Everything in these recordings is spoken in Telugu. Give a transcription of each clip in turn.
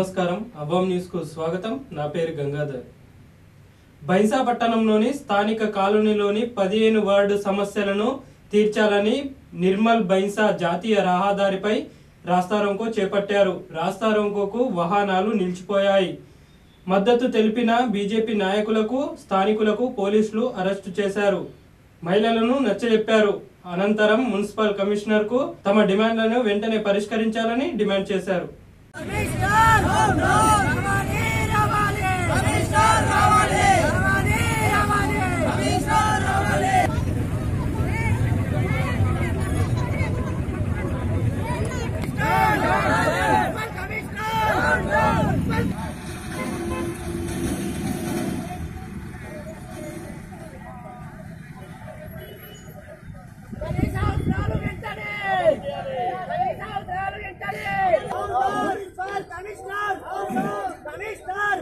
నమస్కారం అభం న్యూస్ కు స్వాగతం నా పేరు గంగాధర్ బైంసా పట్టణంలోని స్థానిక కాలనీలోని పదిహేను వార్డు సమస్యలను తీర్చాలని నిర్మల్ బైంసా జాతీయ రహదారిపై రాస్తారోంకో చేపట్టారు రాస్తారోంకోకు వాహనాలు నిలిచిపోయాయి మద్దతు తెలిపిన బీజేపీ నాయకులకు స్థానికులకు పోలీసులు అరెస్టు చేశారు మహిళలను నచ్చజెప్పారు అనంతరం మున్సిపల్ కమిషనర్ కు తమ డిమాండ్లను వెంటనే పరిష్కరించాలని డిమాండ్ చేశారు కమిషనర్ రావాలి రావాలి కమిషనర్ రావాలి రావాలి రావాలి కమిషనర్ రావాలి కమిషనర్ కమిషనర్ వెంటనే కమిషనర్ వెంటనే కమిషనర్ కమిషనర్ కమిషనర్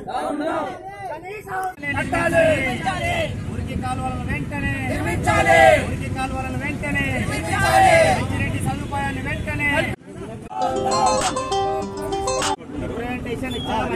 కమిషనర్ ఉరికి కాలువలను వెంటనే నిర్మించాలి ఉరికి కాలువలను వెంటనే నిర్మించాలి మంచినీటి సదుపాయాన్ని వెంటనే రిప్రజెంటేషన్ ఇచ్చారు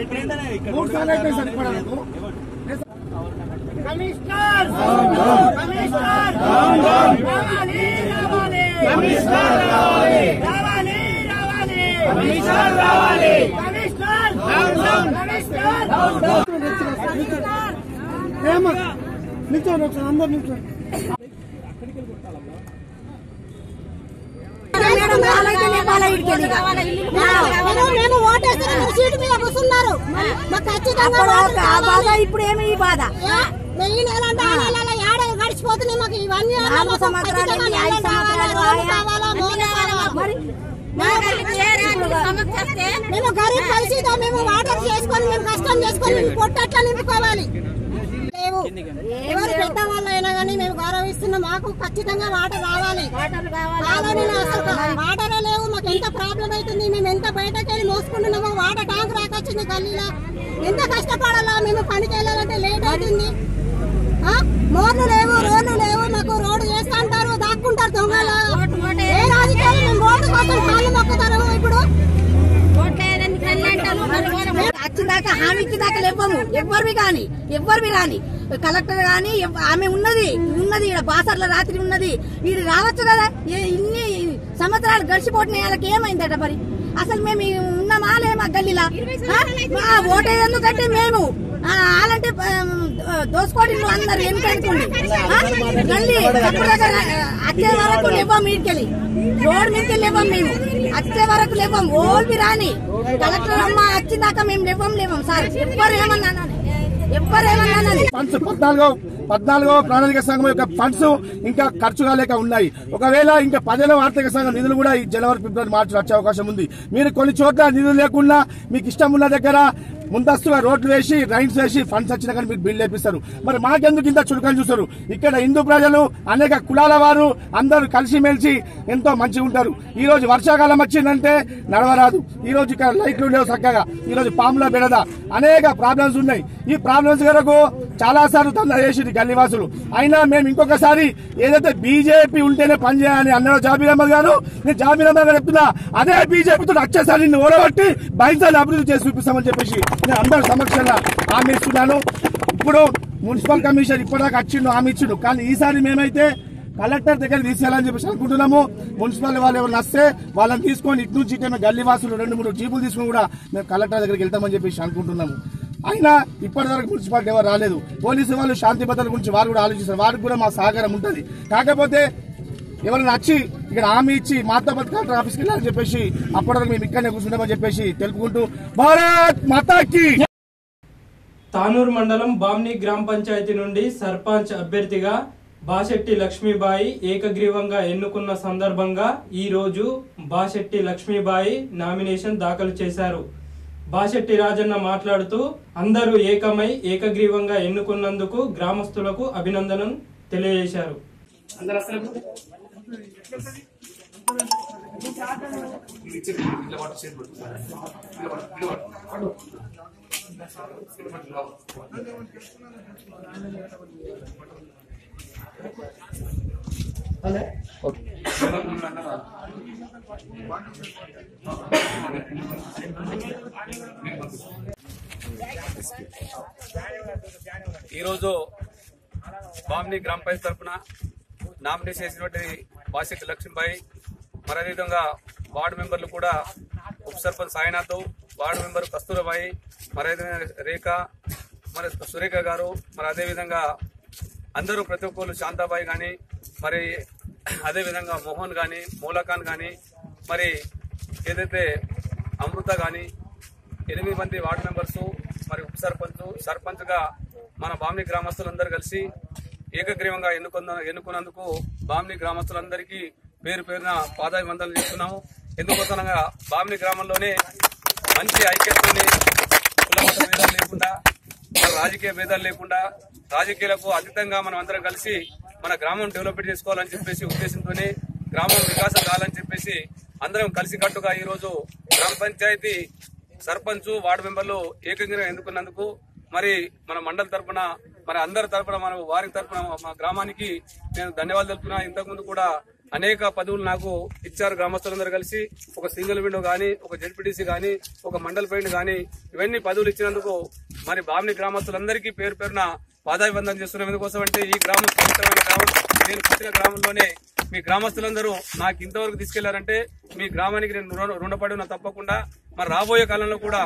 కమిషనర్ కమిషనర్ రావాలి రావాలి కమిషనర్ రావాలి రావాలి రావాలి కమిషనర్ రావాలి కమిషనర్ కమిషనర్ కమిషనర్ ప్రేమ నిల్చోండి ఒకసారి అందరు నిల్చోండి మేము ఓటేస్తే మీరు సీటు మీద కూర్చున్నారు మాకు ఖచ్చితంగా ఓటు కావాలి. ఇప్పుడు ఏమి ఈ బాధ ఏ, వెయ్యి నెలంటే ఆ నెలల ఏడాది గడిచిపోతుంది మాకు ఇవన్నీ నాలుగు సంవత్సరాలు ఖచ్చితంగా ఎన్ని, ఐదు నీళ్ళు కావాలా, సంవత్సరాలు రోడ్డు కావాలా, మోరీ కావాలా. మరి మేము గరీబ్ పరిస్థితి మేము వాటర్ చేసుకొని మేము కష్టం చేసుకొని మేము పొట్టట్లా నింపుకోవాలి లేవు ఎవరు పెద్దవాళ్ళు అయినా కానీ మేము గౌరవిస్తున్నాం మాకు ఖచ్చితంగా వాటర్ రావాలి కావాలని అసలు వాటర్ లేవు మాకు ఎంత ప్రాబ్లం అవుతుంది మేము ఎంత బయటకు వెళ్ళి మోసుకుంటున్నామో వాటర్ ట్యాంక్ రాకొచ్చింది గల్లీలో ఎంత కష్టపడాలా మేము పనికి వెళ్ళాలంటే లేట్ అవుతుంది ఆ? మోర్లు లేవు రోడ్లు లేవు మాకు రోడ్డు చేస్తా అంటారు దాక్కుంటారు దొంగలు ఏ రాజకీయాలు మేము రోడ్డు కోసం కాళ్ళు మొక్కుతారు ఇప్పుడు వచ్చిందాక హామీ ఇచ్చిందాక లేవము ఎవ్వరివి కానీ ఎవ్వరివి కానీ కలెక్టర్ కానీ ఎవ్- ఆమె ఉన్నది ఉన్నది ఇక్కడ బాసర్ల రాత్రి ఉన్నది ఇది రావచ్చు కదా ఏ- ఇన్ని సంవత్సరాలు గడిచిపోతున్నాయి వాళ్ళకి ఏమైందట మరి అసలు మేము ఈ ఉన్నామా లేమా గల్లీలా ఆ? ఆ, ఓటేందుకంటే మేము ఆ, వాళ్ళంటే ఆ, దోసుకోడి అందరు ఎందుకంటుంది గల్లీ తప్పుడు దగ్గర వచ్చే వరకు లేవాం మీదకెళ్ళి రోడ్ మీదకి లేవాం మేము వచ్చే వరకు లేవాం ఓల్వి రాని కలెక్టర్ అమ్మ వచ్చిందాక మేము లేవాం లేవాం సార్ ఎవ్వరు ఏమన్నా అనాలి. ఎవ్వరు ఏమన్నా అనాలి. ఫండ్స్ పద్నాలుగో పద్నాలుగో ప్రణాళిక సంఘం యొక్క ఫండ్స్ ఇంకా ఖర్చు కాలేక ఉన్నాయి ఒకవేళ ఇంకా పదిహేనవ ఆర్థిక సంఘం నిధులు కూడా ఈ జనవరి ఫిబ్రవరి మార్చి వచ్చే అవకాశం ఉంది మీరు కొన్ని చోట్ల నిధులు లేకుండా మీకు ఇష్టం ఉన్న దగ్గర ముందస్తుగా రోడ్లు వేసి రైన్స్ వేసి ఫండ్స్ వచ్చినా కానీ మీకు బిల్లు వేపిస్తారు మరి మాకెందుకు ఇంత చురుకని చూస్తారు ఇక్కడ హిందూ ప్రజలు అనేక కులాల వారు అందరూ కలిసిమెలిసి ఎంతో మంచిగా ఉంటారు ఈ రోజు వర్షాకాలం వచ్చిందంటే నడవరాదు ఈ రోజు ఇక్కడ లైట్లు లేవు చక్కగా ఈ రోజు పాముల బెడద అనేక ప్రాబ్లమ్స్ ఉన్నాయి ఈ ప్రాబ్లమ్స్ వరకు చాలా సార్లు తొందర చేసింది గల్లీవాసులు అయినా మేము ఇంకొకసారి ఏదైతే బీజేపీ ఉంటేనే పనిచేయాలని అన్నారు జాబీర్ అహ్మద్ గారు నేను జాబీర్ అహ్మద్ గారు చెప్తున్నా అదే బీజేపీతో వచ్చేసారి నిన్ను ఓడగొట్టి బైసాలు అభివృద్ధి చేసి చూపిస్తామని చెప్పేసి నేను అందరి సమక్షంగా హామీ ఇస్తున్నాను ఇప్పుడు మున్సిపల్ కమిషన్ ఇప్పటిదాకా వచ్చిండు హామీ ఇచ్చిండు కానీ ఈసారి మేమైతే కలెక్టర్ దగ్గర తీసుకెళ్ళాలని చెప్పేసి అనుకుంటున్నాము మున్సిపల్ వాళ్ళు ఎవరు వస్తే వాళ్ళని తీసుకొని ఇటు నుంచి ఇటే గల్లీ వాసులు రెండు మూడు జీపులు తీసుకొని కూడా మేము కలెక్టర్ దగ్గరికి వెళ్తామని చెప్పేసి అనుకుంటున్నాము అయినా ఇప్పటివరకు మున్సిపాలిటీ ఎవరు రాలేదు పోలీసు వాళ్ళు శాంతి భద్రతల గురించి వారు కూడా ఆలోచిస్తారు వారికి కూడా మా సహకారం ఉంటుంది కాకపోతే ఎవరైనా వచ్చి ఇక్కడ హామీ ఇచ్చి మాతో పాటు కలెక్టర్ ఆఫీస్కి వెళ్ళాలని చెప్పేసి అప్పటివరకు మేము ఇక్కడనే కూర్చుంటామని చెప్పేసి తెలుపుకుంటూ భారత్ మాతాకి తానూరు మండలం బామ్ని గ్రామ పంచాయతీ నుండి సర్పంచ్ అభ్యర్థిగా బాశెట్టి లక్ష్మీబాయి ఏకగ్రీవంగా ఎన్నుకున్న సందర్భంగా ఈ రోజు బాశెట్టి లక్ష్మీబాయి నామినేషన్ దాఖలు చేశారు బాశెట్టి రాజన్న మాట్లాడుతూ అందరూ ఏకమై ఏకగ్రీవంగా ఎన్నుకున్నందుకు గ్రామస్తులకు అభినందనలు తెలియజేశారు ఈరోజు బామ్ని గ్రామ పంచాయతీ తరఫున నామినేషన్ చేసినటువంటి బాసిక్ లక్ష్మీబాయి మరి అదేవిధంగా వార్డు మెంబర్లు కూడా ఉప సర్పంచ్ సాయినాథ్ వార్డు మెంబర్ కస్తూరబాయి మరి అదేవిధంగా రేఖ మరి సురేఖ గారు మరి అదేవిధంగా అందరూ ప్రతి ఒక్కరు శాంతాబాయి కానీ మరి అదేవిధంగా మోహన్ కానీ మూలఖాన్ కానీ మరి ఏదైతే అమృత కానీ ఎనిమిది మంది వార్డు మెంబర్స్ మరి ఉప సర్పంచ్ సర్పంచ్ గా మన బామ్ని గ్రామస్తులందరూ కలిసి ఏకగ్రీవంగా ఎన్నుకున్న ఎన్నుకున్నందుకు బామ్ని గ్రామస్తులందరికీ పేరు పేరున పాదాభివందనలు చేస్తున్నాము ఎందుకోసనగా బామ్ని గ్రామంలోనే మంచి ఐక్యతని కుల మత భేదాలు లేకుండా మన రాజకీయ భేదాలు లేకుండా రాజకీయాలకు అతీతంగా మనం అందరం కలిసి మన గ్రామం డెవలప్మెంట్ చేసుకోవాలని చెప్పేసి ఉద్దేశంతోనే గ్రామం వికాసం కావాలని చెప్పేసి అందరం కలిసికట్టుగా ఈ రోజు గ్రామ పంచాయతీ సర్పంచ్ వార్డు మెంబర్లు ఏకంగా ఎన్నుకున్నందుకు మరి మన మండలి తరపున మరి అందరి తరపున మన వారి తరపున మా గ్రామానికి నేను ధన్యవాదాలు తెలుపుతున్నా ఇంతకుముందు కూడా అనేక పదవులు నాకు ఇచ్చారు గ్రామస్తులందరూ కలిసి ఒక సింగిల్ విండో గానీ ఒక జెడ్పీటీసీ గానీ ఒక మండల్ పెయింట్ గానీ ఇవన్నీ పదవులు ఇచ్చినందుకు మరి బామిని గ్రామస్తులందరికీ పేరు పేరున పాదాభివందనం చేస్తున్నాం ఎందుకోసం అంటే ఈ గ్రామం పవిత్రమైన గ్రామం నేను పుట్టిన గ్రామంలోనే మీ గ్రామస్తులందరూ నాకు ఇంతవరకు తీసుకెళ్లారంటే మీ గ్రామానికి నేను రుణ- రుణపడి ఉన్నా తప్పకుండా మరి రాబోయే కాలంలో కూడా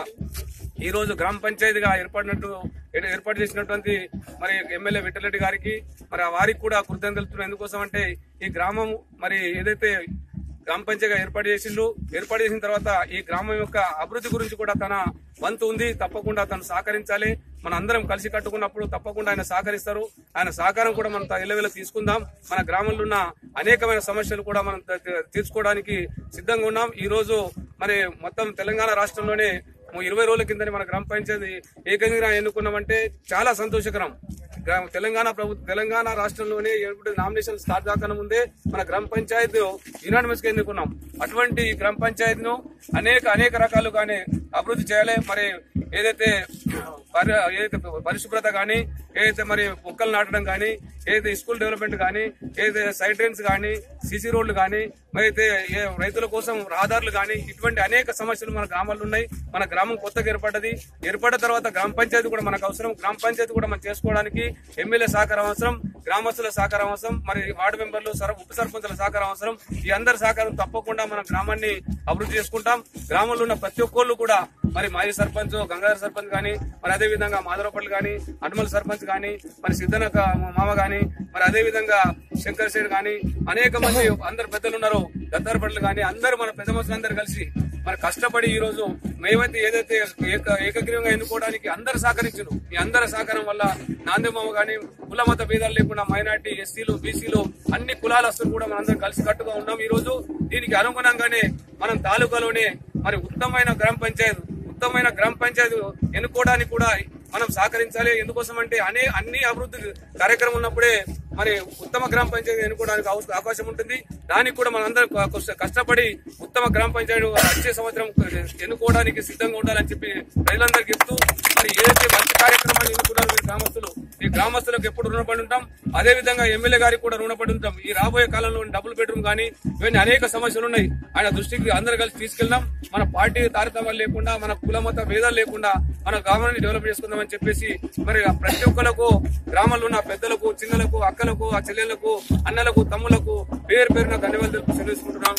ఈ రోజు గ్రామ పంచాయతీగా ఏర్పడినట్టు ఏ- ఏర్పాటు చేసినటువంటి మరి ఎమ్మెల్యే విఠలరెడ్డి గారికి మరి ఆ వారికి కూడా కృతజ్ఞతలు తెలుపుతున్నాను ఎందుకోసం అంటే ఈ గ్రామం మరి ఏదైతే గ్రామ పంచాయతీగా ఏర్పాటు చేసిండు ఏర్పాటు చేసిన తర్వాత ఈ గ్రామం యొక్క అభివృద్ధి గురించి కూడా తన వంతు ఉంది తప్పకుండా తను సహకరించాలి మన అందరం కలిసి కట్టుకున్నప్పుడు తప్పకుండా ఆయన సహకరిస్తారు ఆయన సహకారం కూడా మనం ఎల్లవేళ తీసుకుందాం మన గ్రామంలో ఉన్న అనేకమైన సమస్యలు కూడా మనం త- త- తీర్చుకోవడానికి సిద్ధంగా ఉన్నాం ఈ రోజు మరి మొత్తం తెలంగాణ రాష్ట్రంలోనే ఓ ఇరవై రోజుల కింద మన గ్రామ పంచాయతీ ఏకంగా ఎన్నుకున్నామంటే చాలా సంతోషకరం గ్రామ- తెలంగాణ ప్రభుత్వం తెలంగాణ రాష్ట్రంలోనే ఎప్పుడు నామినేషన్ స్టార్ట్ కాకన ముందే మన గ్రామ పంచాయతీ యునానిమస్ గా ఎన్నుకున్నాం అటువంటి ఈ గ్రామ పంచాయతీను అనేక అనేక రకాలుగానే అభివృద్ధి చేయాలి మరి ఏదైతే పరి- ఏదైతే పరిశుభ్రత కానీ ఏదైతే మరి మొక్కలు నాటడం కానీ ఏదైతే స్కూల్ డెవలప్మెంట్ కానీ ఏదైతే సైడ్ డ్రైన్స్ కానీ సీసీ రోడ్లు కానీ మరి అయితే ఏ రైతుల కోసం రహదారులు కానీ ఇటువంటి అనేక సమస్యలు మన గ్రామాల్లో ఉన్నాయి మన గ్రామం కొత్తగా ఏర్పడ్డది ఏర్పడ్డ తర్వాత గ్రామ పంచాయతీ కూడా మనకు అవసరం గ్రామ పంచాయతీ కూడా మనం చేసుకోవడానికి ఎమ్మెల్యే సహకారం అవసరం గ్రామస్తుల సహకారం అవసరం మరి వార్డు మెంబర్లు సర ఉప సర్పంచుల సహకారం అవసరం ఈ అందరి సహకారం తప్పకుండా మన గ్రామాన్ని అభివృద్ధి చేసుకుంటాం గ్రామంలో ఉన్న ప్రతి ఒక్కళ్ళు కూడా మరి మాజీ సర్పంచ్ గంగాధర సర్పంచ్ గాని మరి అదే విధంగా మాధవపల్లి గాని అడ్మల్ సర్పంచ్ గాని మరి సిద్ధన మామ గాని మరి అదే విధంగా శంకర్ సేడ్ గాని అనేక మంది అందరు పెద్దలు ఉన్నారు దత్తారపల్లి గాని అందరూ మన పెద్ద మనుషులు అందరు కలిసి మరి కష్టపడి ఈ రోజు మేమైతే ఏదైతే ఏక ఏకగ్రీవంగా ఎన్నుకోవడానికి అందరు సహకరించారు ఈ అందరి సహకారం వల్ల నాందేమామ గాని కుల మత భేదాలు లేకుండా మైనార్టీ ఎస్సీలు బీసీలు అన్ని కులాలస్తులు కూడా మనందరం కలిసి కట్టుగా ఉన్నాం ఈ రోజు దీనికి అనుగుణంగానే మనం తాలూకాలోనే మరి ఉత్తమమైన గ్రామ పంచాయతీ ఉత్తమమైన గ్రామ పంచాయతీ ఎన్నుకోవడానికి కూడా మనం సహకరించాలి ఎందుకోసం అంటే అనే అన్ని అభివృద్ధి కార్యక్రమం ఉన్నప్పుడే మరి ఉత్తమ గ్రామ పంచాయతీ ఎన్నుకోవడానికి అవ- అవకాశం ఉంటుంది దానికి కూడా మనందరం క- కష్ట- కష్టపడి ఉత్తమ గ్రామ పంచాయతీ వచ్చే సంవత్సరం ఎన్నుకోవడానికి సిద్ధంగా ఉండాలని చెప్పి ప్రజలందరికీ చెప్తూ మరి ఏదైతే మంచి కార్యక్రమాన్ని ఎన్నుకున్నారో మీరు గ్రామస్తులు ఈ గ్రామస్తులకు ఎప్పుడు రుణపడి ఉంటాం అదే విధంగా ఎమ్మెల్యే గారికి కూడా రుణపడి ఉంటాం ఈ రాబోయే కాలంలో డబుల్ బెడ్రూమ్ కానీ ఇవన్నీ అనేక సమస్యలు ఉన్నాయి ఆయన దృష్టికి అందరు కలిసి తీసుకెళ్దాం మన పార్టీ తారతమ్యాలు లేకుండా మన కుల మత భేదాలు లేకుండా మన గ్రామాన్ని డెవలప్ చేసుకుందామని చెప్పేసి మరి ఆ ప్రతి ఒక్కరికి గ్రామంలో ఉన్న పెద్దలకు చిన్నలకు అక్కలకు ఆ చెల్లెళ్లకు అన్నలకు తమ్ములకు పేరు పేరున ధన్యవాదాలు తెలుపు తెలుసుకుంటున్నాం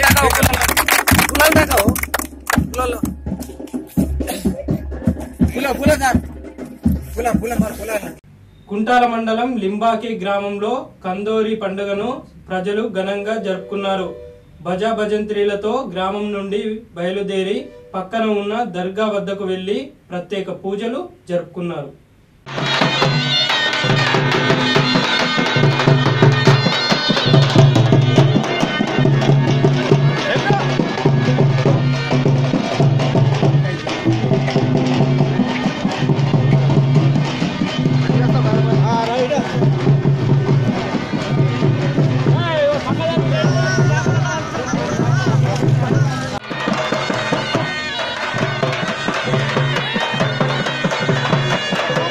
కుంటాల మండలం లింబాకి గ్రామంలో కందోరి పండుగను ప్రజలు ఘనంగా జరుపుకున్నారు భజా భజంత్రీలతో గ్రామం నుండి బయలుదేరి పక్కన ఉన్న దర్గా వద్దకు వెళ్లి ప్రత్యేక పూజలు జరుపుకున్నారు ¡Vamos!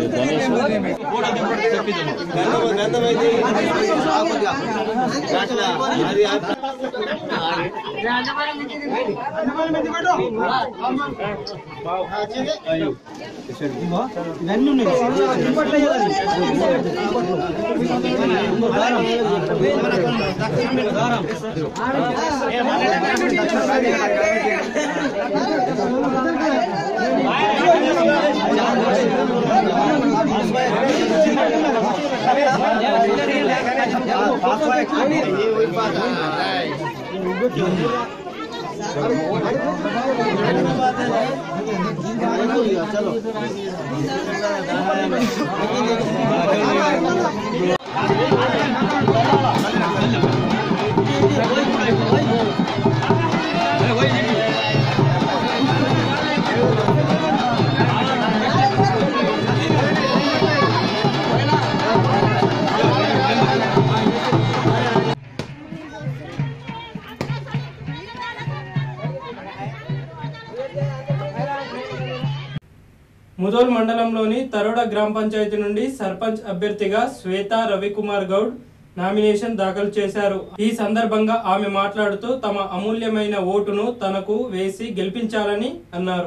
ముదోల్ మండలంలోని తరోడ గ్రామ పంచాయతీ నుండి సర్పంచ్ అభ్యర్థిగా శ్వేత రవికుమార్ గౌడ్ నామినేషన్ దాఖలు చేశారు ఈ సందర్భంగా ఆమె మాట్లాడుతూ తమ అమూల్యమైన ఓటును తనకు వేసి గెలిపించాలని అన్నారు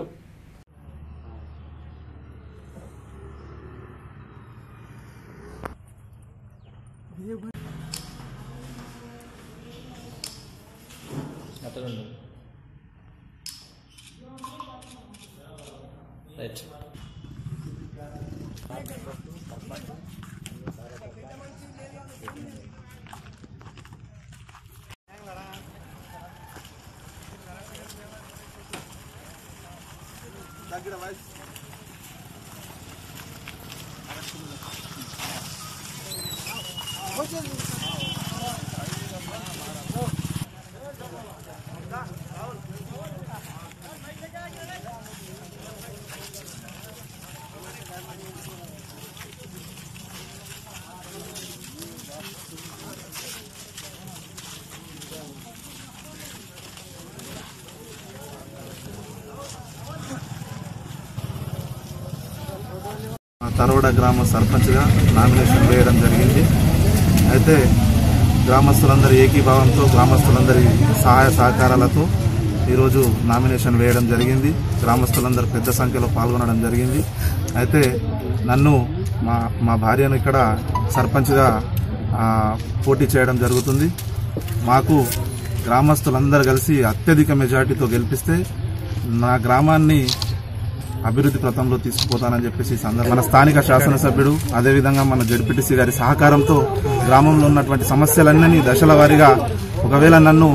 తరోడ గ్రామ సర్పంచ్గా నామినేషన్ వేయడం జరిగింది అయితే గ్రామస్తులందరి ఏకీభావంతో గ్రామస్తులందరి సహాయ సహకారాలతో ఈరోజు నామినేషన్ వేయడం జరిగింది గ్రామస్తులందరూ పెద్ద సంఖ్యలో పాల్గొనడం జరిగింది అయితే నన్ను మా మా భార్యను ఇక్కడ సర్పంచ్గా ఆ, పోటీ చేయడం జరుగుతుంది మాకు గ్రామస్తులందరూ కలిసి అత్యధిక మెజార్టీతో గెలిపిస్తే నా గ్రామాన్ని అభివృద్ధి పథంలో తీసుకుపోతానని చెప్పేసి ఈ సందర్భంగా మన స్థానిక శాసనసభ్యుడు అదేవిధంగా మన జడ్పీటీసీ గారి సహకారంతో గ్రామంలో ఉన్నటువంటి సమస్యలన్నీ దశల వారీగా ఒకవేళ నన్ను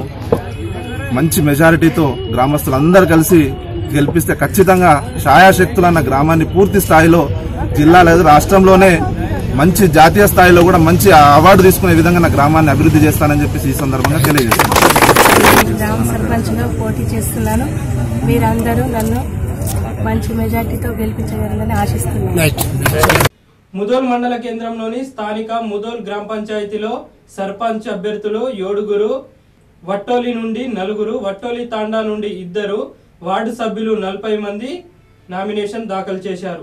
మంచి మెజారిటీతో గ్రామస్తులందరూ కలిసి గెలిపిస్తే ఖచ్చితంగా ఛాయాశక్తులన్న గ్రామాన్ని పూర్తి స్థాయిలో జిల్లా లేదా రాష్ట్రంలోనే మంచి జాతీయ స్థాయిలో కూడా మంచి అవార్డు తీసుకునే విధంగా నా గ్రామాన్ని అభివృద్ధి చేస్తానని చెప్పేసి ఈ సందర్భంగా తెలియజేస్తాను గ్రామ సర్పంచ్గా పోటీ చేస్తున్నాను మీరందరూ నన్ను మంచి మెజార్టీతో గెలిపించగలరని ఆశిస్తున్నాను ముదోల్ మండల కేంద్రంలోని స్థానిక ముదోల్ గ్రామ పంచాయతీలో సర్పంచ్ అభ్యర్థులు ఏడుగురు వట్టోలి నుండి నలుగురు వట్టోలి తాండా నుండి ఇద్దరు వార్డు సభ్యులు నలభై మంది నామినేషన్ దాఖలు చేశారు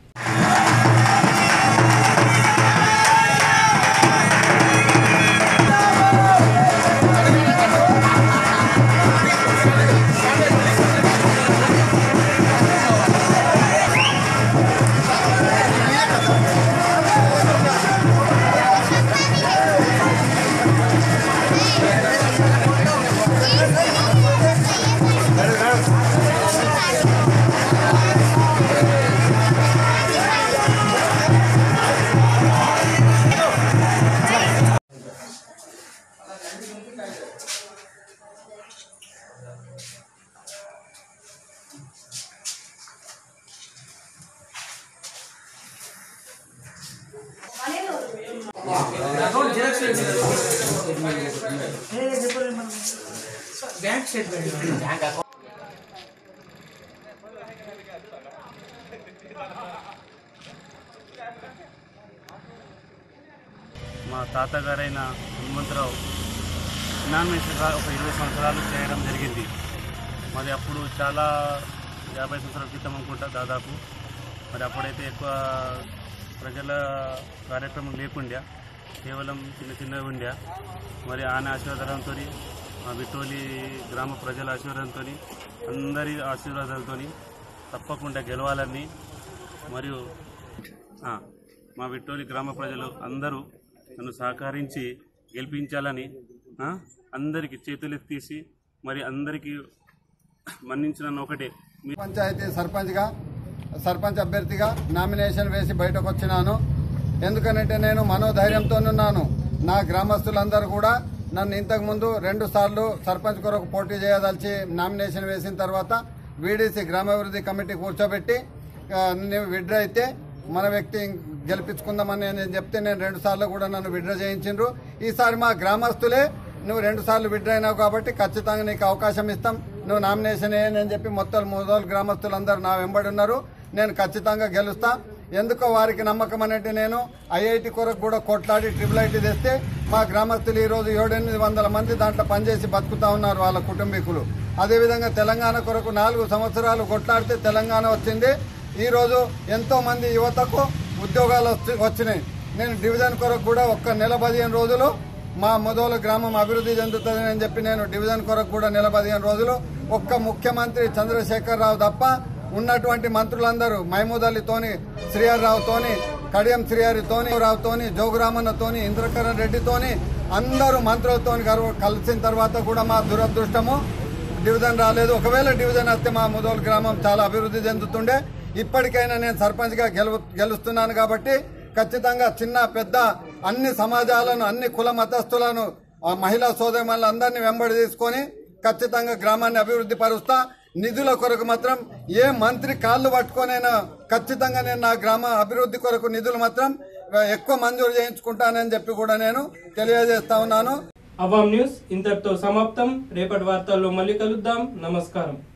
మా తాతగారైన హనుమంతరావు నామినేషన్గా ఒక ఇరవై సంవత్సరాలు చేయడం జరిగింది మరి అప్పుడు చాలా యాభై సంవత్సరాల క్రితం అనుకుంటా దాదాపు మరి అప్పుడైతే ఎక్కువ ప్రజల కార్యక్రమం లేకుండా కేవలం చిన్న చిన్నవి ఉండే మరి ఆయన ఆశీర్వాదంతో మా బిట్టోలి గ్రామ ప్రజల ఆశీర్వాదంతో అందరి ఆశీర్వాదాలతో తప్పకుండా గెలవాలని మరియు ఆ, మా విట్టోలి గ్రామ ప్రజలు అందరూ నన్ను సహకరించి గెలిపించాలని ఆ, అందరికీ చేతులెత్తేసి మరి అందరికీ మన్నించిన ఒకటే మీ పంచాయతీ సర్పంచ్గా సర్పంచ్ అభ్యర్థిగా నామినేషన్ వేసి బయటకు వచ్చినాను ఎందుకనంటే నేను మనోధైర్యంతోనున్నాను నా గ్రామస్తులందరూ కూడా నన్ను ఇంతకు ముందు రెండు సార్లు సర్పంచ్ కొరకు పోటీ చేయదలిచి నామినేషన్ వేసిన తర్వాత వీడీసీ గ్రామాభివృద్ధి కమిటీ కూర్చోబెట్టి ఆ, నువ్వు విడ్రా అయితే మన వ్యక్తి గెలిపించుకుందామని నేను చెప్తే నేను రెండు సార్లు కూడా నన్ను విడ్రా చేయించిండ్రు ఈసారి మా గ్రామస్తులే నువ్వు రెండు సార్లు విడ్రా అయినావు కాబట్టి ఖచ్చితంగా నీకు అవకాశం ఇస్తాం నువ్వు నామినేషన్ వేయని చెప్పి మొత్తం మూదోలు గ్రామస్తులందరూ నా వెంబడి ఉన్నారు నేను ఖచ్చితంగా గెలుస్తా ఎందుకో వారికి నమ్మకం అనేది నేను ఐఐటి కొరకు కూడా కొట్లాడి ట్రిపుల్ ఐటీ తెస్తే మా గ్రామస్తులు ఈ రోజు ఏడెనిమిది వందల మంది దాంట్లో పనిచేసి బతుకుతా ఉన్నారు వాళ్ళ కుటుంబీకులు అదేవిధంగా తెలంగాణ కొరకు నాలుగు సంవత్సరాలు కొట్లాడితే తెలంగాణ వచ్చింది ఈ రోజు ఎంతో మంది యువతకు ఉద్యోగాలు వచ్చి- వచ్చినాయి నేను డివిజన్ కొరకు కూడా ఒక్క నెల పదిహేను రోజులు మా మొదలు గ్రామం అభివృద్ధి చెందుతుందని అని చెప్పి నేను డివిజన్ కొరకు కూడా నెల పదిహేను రోజులు ఒక్క ముఖ్యమంత్రి చంద్రశేఖర్ రావు తప్ప ఉన్నటువంటి మంత్రులందరూ మహమూద్ అలీతోని శ్రీహర్ రావుతోని కడియం శ్రీహరితోని రావుతోని జోగురామన్నతోని ఇంద్రకరణ్ రెడ్డితోని అందరూ మంత్రులతోని గర్వ- కలిసిన తర్వాత కూడా మా దురదృష్టము డివిజన్ రాలేదు ఒకవేళ డివిజన్ వస్తే మా ముదోల్ గ్రామం చాలా అభివృద్ధి చెందుతుండే ఇప్పటికైనా నేను సర్పంచ్ గా గెలు గెలుస్తున్నాను కాబట్టి ఖచ్చితంగా చిన్న పెద్ద అన్ని సమాజాలను అన్ని కుల మతస్థులను ఆ మహిళా సోదరులందరినీ వెంబడి తీసుకొని ఖచ్చితంగా గ్రామాన్ని అభివృద్ధి పరుస్తా నిధుల కొరకు మాత్రం ఏ మంత్రి కాళ్ళు పట్టుకొనైనా ఖచ్చితంగా నేను నా గ్రామ అభివృద్ధి కొరకు నిధులు మాత్రం ఎక్కువ మంజూరు చేయించుకుంటానని చెప్పి కూడా నేను తెలియజేస్తా ఉన్నాను అవాం న్యూస్ ఇంతటితో సమాప్తం రేపటి వార్తల్లో మళ్ళీ కలుద్దాం నమస్కారం